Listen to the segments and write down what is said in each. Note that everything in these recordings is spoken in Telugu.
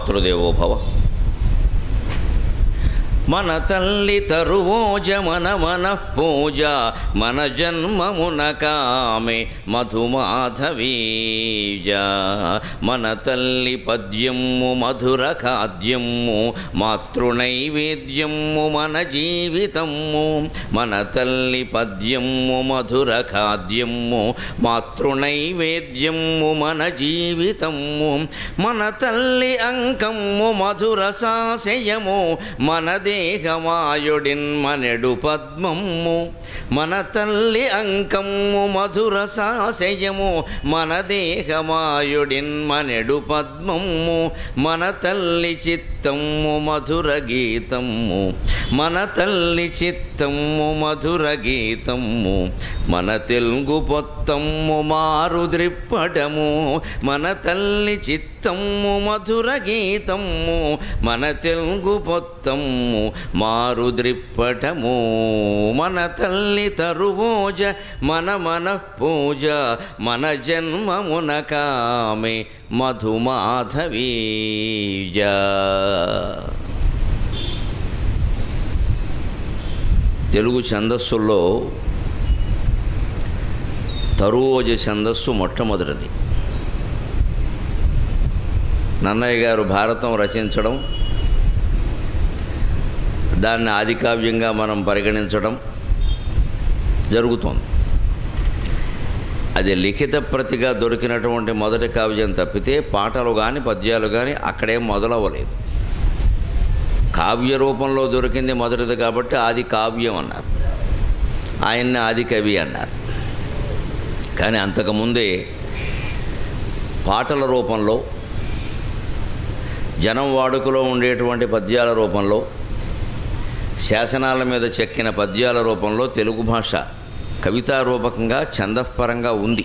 మాతృదేవో భవ మన తల్లి తరువోజ మన మన పూజ మన జన్మమున కామె మధుమాధవీజ మన తల్లి పద్యము మధుర ఖాద్యము మాతృనైవేద్యము మన జీవితము మన తల్లి పద్యము మధుర ఖాద్యము మాతృనైవేద్యము మన జీవితము మన తల్లి అంకము మధుర సాశయము మన దేహమాయుడిన్ మనెడు పద్మము మన తల్లి అంకము మధుర సాశయము మన దేహమాయుడిన్ మనెడు పద్మము మన తల్లి చిత్తము మధుర గీతము మన తల్లి చిత్తము మధుర గీతము మన తెలుగు పొత్తము మారు ద్రిప్పటము మన తల్లి చిత్తము మధుర గీతము మన తెలుగు పొత్తము మారు ద్రిప్పటము మన తల్లి తరువోజ మన మన పూజ మన జన్మమున కామె మధుమాధవీజ తెలుగు ఛందస్సుల్లో తరువోజ ఛందస్సు మొట్టమొదటిది నన్నయ్య గారు భారతం రచించడం దాన్ని ఆదికావ్యంగా మనం పరిగణించడం జరుగుతోంది అది లిఖిత ప్రతిగా దొరికినటువంటి మొదటి కావ్యం తప్పితే పాటలు కానీ పద్యాలు కానీ అక్కడేం మొదలవ్వలేదు కావ్య రూపంలో దొరికింది మొదటిది కాబట్టి ఆది కావ్యం అన్నారు ఆయన్ని ఆది కవి అన్నారు కానీ అంతకుముందే పాటల రూపంలో జనం వాడుకలో ఉండేటువంటి పద్యాల రూపంలో శాసనాల మీద చెక్కిన పద్యాల రూపంలో తెలుగు భాష కవితా రూపకంగా ఛందపరంగా ఉంది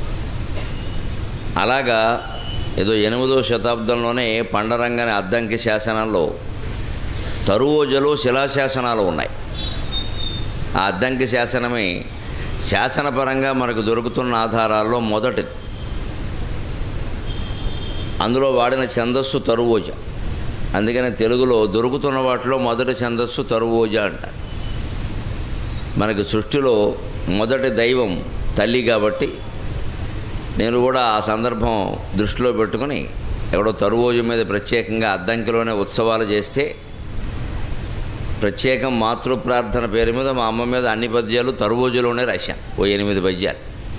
అలాగా ఏదో ఎనిమిదో శతాబ్దంలోనే పండరంగని అద్దంకి శాసనంలో తరువోజలో శిలాశాసనాలు ఉన్నాయి ఆ అద్దంకి శాసనమే శాసనపరంగా మనకు దొరుకుతున్న ఆధారాల్లో మొదటిది అందులో వాడిన ఛందస్సు తరువోజ అందుకని తెలుగులో దొరుకుతున్న వాటిలో మొదటి ఛందస్సు తరువోజ అంటారు మనకి సృష్టిలో మొదటి దైవం తల్లి కాబట్టి నేను కూడా ఆ సందర్భం దృష్టిలో పెట్టుకుని ఎక్కడో తరువోజు మీద ప్రత్యేకంగా అద్దంకిలోనే ఉత్సవాలు చేస్తే ప్రత్యేకం మాతృ ప్రార్థన పేరు మీద మా అమ్మ మీద అన్ని పద్యాలు తరువోజులోనే రాశాను ఓ ఎనిమిది పద్యాలు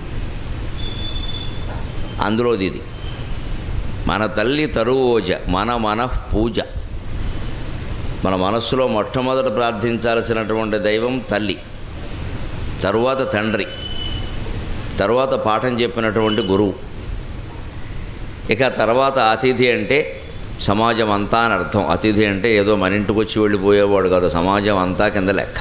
అందులోది ఇది మన తల్లి తరువోజ మన మన పూజ మన మనస్సులో మొట్టమొదట ప్రార్థించాల్సినటువంటి దైవం తల్లి తరువాత తండ్రి తరువాత పాఠం చెప్పినటువంటి గురువు ఇక తర్వాత అతిథి అంటే సమాజం అంతా అని అర్థం అతిథి అంటే ఏదో మన ఇంటికి వచ్చి వెళ్ళిపోయేవాడు కాదు సమాజం అంతా కింద లెక్క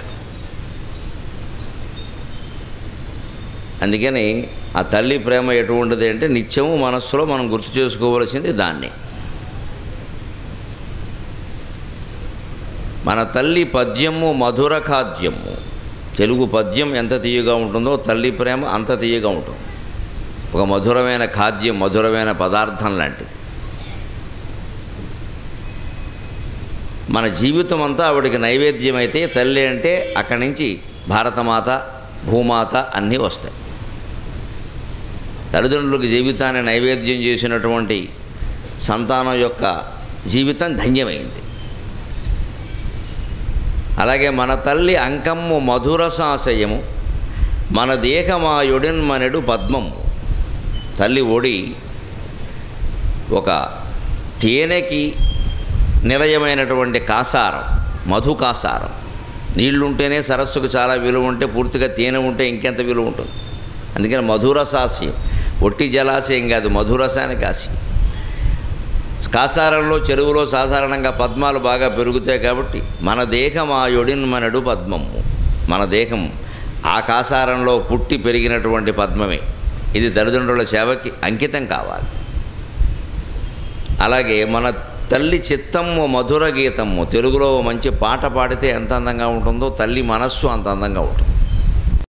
అందుకని ఆ తల్లి ప్రేమ ఎటువంటిది అంటే నిత్యము మనస్సులో మనం గుర్తు చేసుకోవలసింది దాన్ని మన తల్లి పద్యము మధుర ఖాద్యము తెలుగు పద్యం ఎంత తీయగా ఉంటుందో తల్లి ప్రేమ అంత తీయగా ఉంటుంది ఒక మధురమైన ఖాద్యం మధురమైన పదార్థం లాంటిది మన జీవితం అంతా ఆవిడికి నైవేద్యం అయితే తల్లి అంటే అక్కడి నుంచి భారతమాత భూమాత అన్నీ వస్తాయి తల్లిదండ్రులకు జీవితాన్ని నైవేద్యం చేసినటువంటి సంతానం యొక్క జీవితం ధన్యమైంది అలాగే మన తల్లి అంకమ్ము మధుర సాశయము మన దేహమాయుడిన్మనెడు పద్మము తల్లి ఒడి ఒక తేనెకి నిలయమైనటువంటి కాసారం మధు కాసారం నీళ్లుంటేనే సరస్సుకు చాలా విలువ ఉంటే పూర్తిగా తేనె ఉంటే ఇంకెంత విలువ ఉంటుంది అందుకని మధురసాశయం ఒట్టి జలాశయం కాదు మధురసానికి ఆశయం కాసారంలో చెరువులో సాధారణంగా పద్మాలు బాగా పెరుగుతాయి కాబట్టి మన దేహం ఆ యొడిన్మనడు పద్మము మన దేహం ఆ కాసారంలో పుట్టి పెరిగినటువంటి పద్మమే ఇది తల్లిదండ్రుల సేవకి అంకితం కావాలి అలాగే మన తల్లి చిత్తము మధుర గీతము తెలుగులో మంచి పాట పాడితే ఎంత అందంగా ఉంటుందో తల్లి మనస్సు అంత అందంగా ఉంటుంది